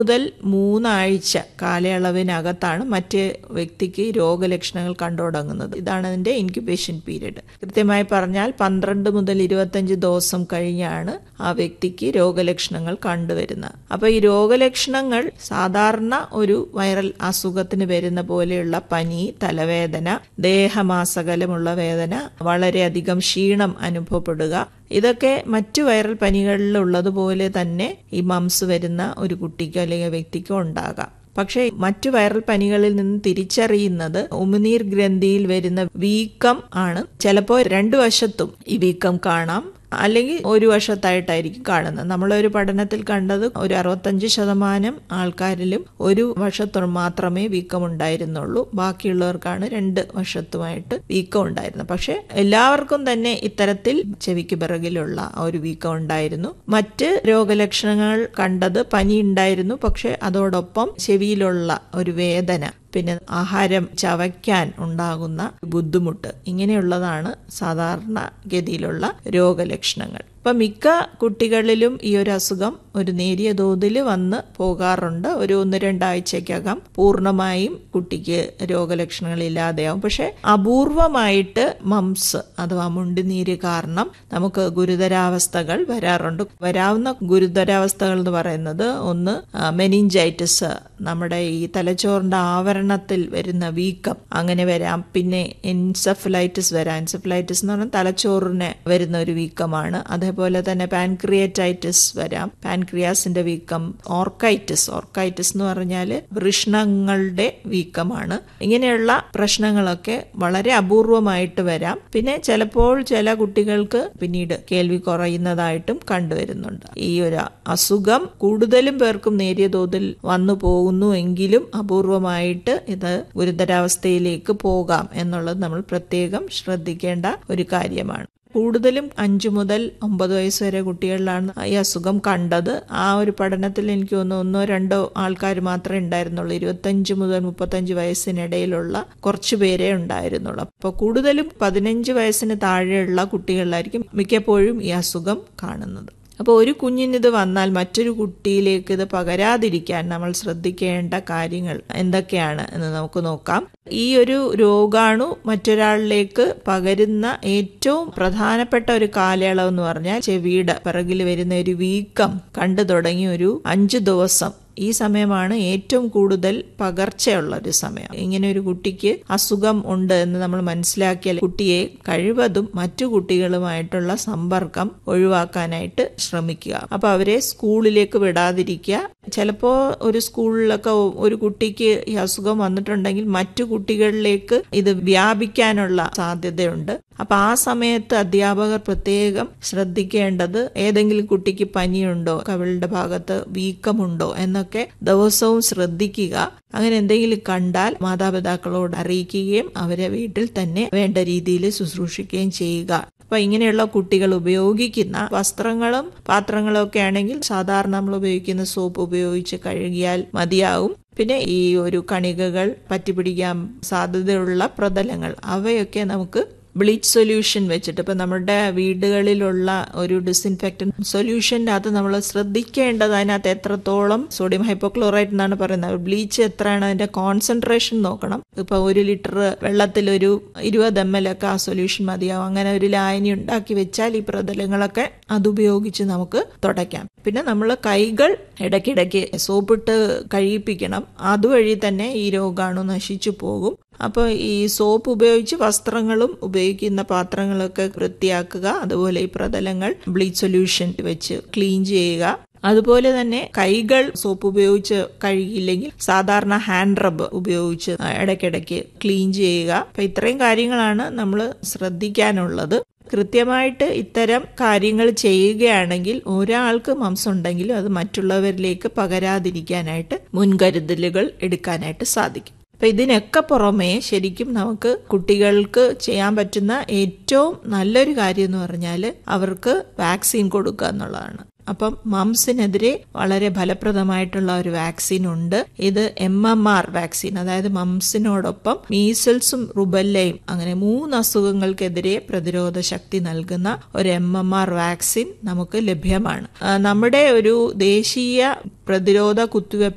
മുതൽ മൂന്നാഴ്ച കാലയളവിനകത്താണ് മറ്റേ വ്യക്തിക്ക് രോഗലക്ഷണങ്ങൾ കണ്ടു തുടങ്ങുന്നത് ഇതാണ് അതിന്റെ ഇൻക്യുബേഷൻ പീരീഡ് കൃത്യമായി പറഞ്ഞാൽ പന്ത്രണ്ട് മുതൽ ഇരുപത്തഞ്ച് ദിവസം കഴിഞ്ഞാണ് ആ വ്യക്തിക്ക് രോഗലക്ഷണങ്ങൾ കണ്ടുവരുന്നത് അപ്പൊ ഈ രോഗലക്ഷണങ്ങൾ സാധാരണ ഒരു വൈറൽ അസുഖത്തിന് വരുന്ന പോലെയുള്ള പനി തലവേദന ദേഹമാസകലമുള്ള വേദന വളരെയധികം ക്ഷീണം അനുഭവപ്പെടുക ഇതൊക്കെ മറ്റു വൈറൽ പനികളിൽ ഉള്ളതുപോലെ തന്നെ ഈ മംസ് വരുന്ന ഒരു കുട്ടിക്കോ അല്ലെങ്കിൽ വ്യക്തിക്കോ ഉണ്ടാകാം പക്ഷേ മറ്റു വൈറൽ പനികളിൽ നിന്ന് തിരിച്ചറിയുന്നത് ഉമിനീർ ഗ്രന്ഥിയിൽ വരുന്ന വീക്കം ആണ് ചിലപ്പോൾ രണ്ടു വശത്തും ഈ വീക്കം കാണാം അല്ലെങ്കിൽ ഒരു വശത്തായിട്ടായിരിക്കും കാണുന്നത് നമ്മളൊരു പഠനത്തിൽ കണ്ടത് ഒരു അറുപത്തഞ്ച് ശതമാനം ആൾക്കാരിലും ഒരു വശത്തു മാത്രമേ വീക്കം ഉണ്ടായിരുന്നുള്ളൂ ബാക്കിയുള്ളവർക്കാണ് രണ്ട് വശത്തുമായിട്ട് വീക്കം ഉണ്ടായിരുന്നത് പക്ഷെ എല്ലാവർക്കും തന്നെ ഇത്തരത്തിൽ ചെവിക്ക് പിറകിലുള്ള ഒരു വീക്കം ഉണ്ടായിരുന്നു മറ്റ് രോഗലക്ഷണങ്ങൾ കണ്ടത് പനി ഉണ്ടായിരുന്നു പക്ഷെ അതോടൊപ്പം ചെവിയിലുള്ള ഒരു വേദന പിന്നെ ആഹാരം ചവയ്ക്കാൻ ഉണ്ടാകുന്ന ബുദ്ധിമുട്ട് ഇങ്ങനെയുള്ളതാണ് സാധാരണ ഗതിയിലുള്ള രോഗലക്ഷണങ്ങൾ ഇപ്പം മിക്ക കുട്ടികളിലും ഈ ഒരു അസുഖം ഒരു നേരിയ തോതിൽ വന്ന് പോകാറുണ്ട് ഒരു ഒന്ന് രണ്ടാഴ്ചക്കകം പൂർണ്ണമായും കുട്ടിക്ക് രോഗലക്ഷണങ്ങൾ ഇല്ലാതെയാവും പക്ഷെ അപൂർവമായിട്ട് മംസ് അഥവാ മുണ്ടിനീര് കാരണം നമുക്ക് ഗുരുതരാവസ്ഥകൾ വരാറുണ്ട് വരാവുന്ന ഗുരുതരാവസ്ഥകൾ എന്ന് പറയുന്നത് ഒന്ന് മെനിഞ്ചൈറ്റിസ് നമ്മുടെ ഈ തലച്ചോറിന്റെ ആവരണത്തിൽ വരുന്ന വീക്കം അങ്ങനെ വരാം പിന്നെ എൻസെഫലൈറ്റിസ് വരാം എൻസെഫലൈറ്റിസ് എന്ന് പറഞ്ഞാൽ തലച്ചോറിന് വരുന്ന ഒരു വീക്കമാണ് അതേപോലെ തന്നെ പാൻക്രിയറ്റൈറ്റിസ് വരാം പാൻക്രിയാസിന്റെ വീക്കം ഓർക്കൈറ്റിസ് ഓർക്കൈറ്റിസ് എന്ന് പറഞ്ഞാൽ വൃഷ്ണങ്ങളുടെ വീക്കമാണ് ഇങ്ങനെയുള്ള പ്രശ്നങ്ങളൊക്കെ വളരെ അപൂർവമായിട്ട് വരാം പിന്നെ ചിലപ്പോൾ ചില കുട്ടികൾക്ക് പിന്നീട് കേൾവി കുറയുന്നതായിട്ടും കണ്ടുവരുന്നുണ്ട് ഈ ഒരു അസുഖം കൂടുതലും പേർക്കും നേരിയ തോതിൽ വന്നു പോകുന്നു എങ്കിലും അപൂർവമായിട്ട് ഇത് ഗുരുതരാവസ്ഥയിലേക്ക് പോകാം എന്നുള്ളത് നമ്മൾ പ്രത്യേകം ശ്രദ്ധിക്കേണ്ട ഒരു കാര്യമാണ് കൂടുതലും അഞ്ചു മുതൽ ഒമ്പത് വയസ്സ് വരെ കുട്ടികളിലാണ് ഈ അസുഖം കണ്ടത് ആ ഒരു പഠനത്തിൽ എനിക്ക് തോന്നുന്നു ഒന്നോ രണ്ടോ ആൾക്കാർ മാത്രമേ ഉണ്ടായിരുന്നുള്ളൂ ഇരുപത്തഞ്ച് മുതൽ മുപ്പത്തഞ്ച് വയസ്സിനിടയിലുള്ള കുറച്ചു പേരേ ഉണ്ടായിരുന്നുള്ളൂ അപ്പോൾ കൂടുതലും പതിനഞ്ച് വയസ്സിന് താഴെയുള്ള കുട്ടികളിലായിരിക്കും മിക്കപ്പോഴും ഈ അസുഖം കാണുന്നത് അപ്പോൾ ഒരു കുഞ്ഞിനിത് വന്നാൽ മറ്റൊരു കുട്ടിയിലേക്ക് ഇത് പകരാതിരിക്കാൻ നമ്മൾ ശ്രദ്ധിക്കേണ്ട കാര്യങ്ങൾ എന്തൊക്കെയാണ് എന്ന് നമുക്ക് നോക്കാം ഈ ഒരു രോഗാണു മറ്റൊരാളിലേക്ക് പകരുന്ന ഏറ്റവും പ്രധാനപ്പെട്ട ഒരു കാലയളവ് എന്ന് പറഞ്ഞാൽ ചെവിയുടെ പിറകിൽ വരുന്ന ഒരു വീക്കം കണ്ടു തുടങ്ങി ഒരു അഞ്ചു ദിവസം ഈ സമയമാണ് ഏറ്റവും കൂടുതൽ പകർച്ചയുള്ള ഒരു സമയം ഇങ്ങനെ ഒരു കുട്ടിക്ക് അസുഖം ഉണ്ട് എന്ന് നമ്മൾ മനസ്സിലാക്കിയാൽ കുട്ടിയെ കഴിവതും മറ്റു കുട്ടികളുമായിട്ടുള്ള സമ്പർക്കം ഒഴിവാക്കാനായിട്ട് ശ്രമിക്കുക അപ്പൊ അവരെ സ്കൂളിലേക്ക് വിടാതിരിക്കുക ചിലപ്പോ ഒരു സ്കൂളിലൊക്കെ ഒരു കുട്ടിക്ക് ഈ അസുഖം വന്നിട്ടുണ്ടെങ്കിൽ മറ്റു കുട്ടികളിലേക്ക് ഇത് വ്യാപിക്കാനുള്ള സാധ്യതയുണ്ട് അപ്പൊ ആ സമയത്ത് അധ്യാപകർ പ്രത്യേകം ശ്രദ്ധിക്കേണ്ടത് ഏതെങ്കിലും കുട്ടിക്ക് പനിയുണ്ടോ കവിളുടെ ഭാഗത്ത് വീക്കമുണ്ടോ എന്നൊക്കെ ദിവസവും ശ്രദ്ധിക്കുക അങ്ങനെ എന്തെങ്കിലും കണ്ടാൽ മാതാപിതാക്കളോട് അറിയിക്കുകയും അവരെ വീട്ടിൽ തന്നെ വേണ്ട രീതിയിൽ ശുശ്രൂഷിക്കുകയും ചെയ്യുക അപ്പൊ ഇങ്ങനെയുള്ള കുട്ടികൾ ഉപയോഗിക്കുന്ന വസ്ത്രങ്ങളും പാത്രങ്ങളും ഒക്കെ ആണെങ്കിൽ സാധാരണ നമ്മൾ ഉപയോഗിക്കുന്ന സോപ്പ് ഉപയോഗിച്ച് കഴുകിയാൽ മതിയാവും പിന്നെ ഈ ഒരു കണികകൾ പറ്റിപ്പിടിക്കാൻ സാധ്യതയുള്ള പ്രതലങ്ങൾ അവയൊക്കെ നമുക്ക് ബ്ലീച്ച് സൊല്യൂഷൻ വെച്ചിട്ട് ഇപ്പം നമ്മുടെ വീടുകളിലുള്ള ഒരു ഡിസിൻഫെക്റ്റൻ സൊല്യൂഷൻ്റെ അത് നമ്മൾ ശ്രദ്ധിക്കേണ്ടത് അതിനകത്ത് എത്രത്തോളം സോഡിയം ഹൈപ്പോക്ലോറൈറ്റ് എന്നാണ് പറയുന്നത് ബ്ലീച്ച് എത്രയാണ് അതിന്റെ കോൺസെൻട്രേഷൻ നോക്കണം ഇപ്പൊ ഒരു ലിറ്റർ വെള്ളത്തിൽ ഒരു ഇരുപത് എം എൽ ഒക്കെ ആ സൊല്യൂഷൻ മതിയാവും അങ്ങനെ ഒരു ലായനി ഉണ്ടാക്കി വെച്ചാൽ ഈ പ്രതലങ്ങളൊക്കെ അതുപയോഗിച്ച് നമുക്ക് തുടയ്ക്കാം പിന്നെ നമ്മൾ കൈകൾ ഇടയ്ക്കിടയ്ക്ക് സോപ്പിട്ട് കഴിയിപ്പിക്കണം അതുവഴി തന്നെ ഈ രോഗാണു നശിച്ചു പോകും അപ്പോൾ ഈ സോപ്പ് ഉപയോഗിച്ച് വസ്ത്രങ്ങളും ഉപയോഗിക്കുന്ന പാത്രങ്ങളൊക്കെ വൃത്തിയാക്കുക അതുപോലെ ഈ പ്രതലങ്ങൾ ബ്ലീച്ച് സൊല്യൂഷൻ വെച്ച് ക്ലീൻ ചെയ്യുക അതുപോലെ തന്നെ കൈകൾ സോപ്പ് ഉപയോഗിച്ച് കഴുകിയില്ലെങ്കിൽ സാധാരണ ഹാൻഡ് റബ്ബ് ഉപയോഗിച്ച് ഇടയ്ക്കിടയ്ക്ക് ക്ലീൻ ചെയ്യുക അപ്പൊ ഇത്രയും കാര്യങ്ങളാണ് നമ്മൾ ശ്രദ്ധിക്കാനുള്ളത് കൃത്യമായിട്ട് ഇത്തരം കാര്യങ്ങൾ ചെയ്യുകയാണെങ്കിൽ ഒരാൾക്ക് മംസം ഉണ്ടെങ്കിലും അത് മറ്റുള്ളവരിലേക്ക് പകരാതിരിക്കാനായിട്ട് മുൻകരുതലുകൾ എടുക്കാനായിട്ട് സാധിക്കും അപ്പൊ ഇതിനൊക്കെ പുറമെ ശരിക്കും നമുക്ക് കുട്ടികൾക്ക് ചെയ്യാൻ പറ്റുന്ന ഏറ്റവും നല്ലൊരു കാര്യം എന്ന് പറഞ്ഞാൽ അവർക്ക് വാക്സിൻ കൊടുക്കുക എന്നുള്ളതാണ് അപ്പം മംസിനെതിരെ വളരെ ഫലപ്രദമായിട്ടുള്ള ഒരു വാക്സിൻ ഉണ്ട് ഇത് എം എം ആർ വാക്സിൻ അതായത് മംസിനോടൊപ്പം മീസൽസും റുബല്ലയും അങ്ങനെ മൂന്ന് അസുഖങ്ങൾക്കെതിരെ പ്രതിരോധ ശക്തി നൽകുന്ന ഒരു എം എം ആർ വാക്സിൻ നമുക്ക് ലഭ്യമാണ് നമ്മുടെ ഒരു ദേശീയ പ്രതിരോധ കുത്തിവയ്പ്പ്